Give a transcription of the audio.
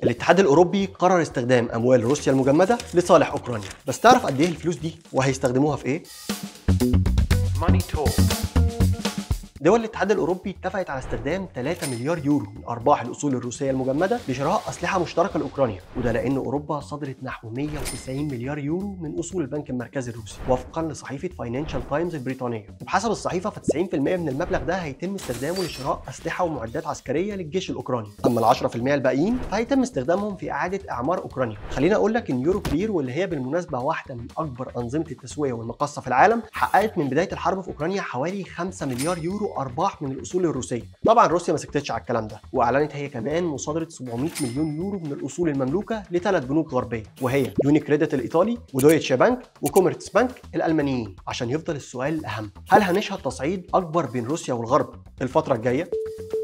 الاتحاد الاوروبي قرر استخدام اموال روسيا المجمده لصالح اوكرانيا بس تعرف قد ايه الفلوس دي وهيستخدموها في ايه Money Talk. دول الاتحاد الاوروبي اتفقت على استخدام 3 مليار يورو من ارباح الاصول الروسيه المجمده لشراء اسلحه مشتركه لاوكرانيا وده لان اوروبا صدرت نحو 190 مليار يورو من اصول البنك المركزي الروسي وفقا لصحيفه فاينانشال تايمز البريطانيه وبحسب الصحيفه ف 90% من المبلغ ده هيتم استخدامه لشراء اسلحه ومعدات عسكريه للجيش الاوكراني اما ال 10% الباقيين فهيتم استخدامهم في اعاده اعمار اوكرانيا خليني اقول لك ان يورو كلير واللي هي بالمناسبه واحده من اكبر انظمه التسويه والمقاصه في العالم حققت من بدايه الحرب في اوكرانيا حوالي 5 مليار يورو ارباح من الاصول الروسيه طبعا روسيا ما سكتتش على الكلام ده واعلنت هي كمان مصادره 700 مليون يورو من الاصول المملوكه لثلاث بنوك غربيه وهي يوني كريدت الايطالي ودويتش بانك وكوميرتس بانك الالمانيين عشان يفضل السؤال الاهم هل هنشهد تصعيد اكبر بين روسيا والغرب الفتره الجايه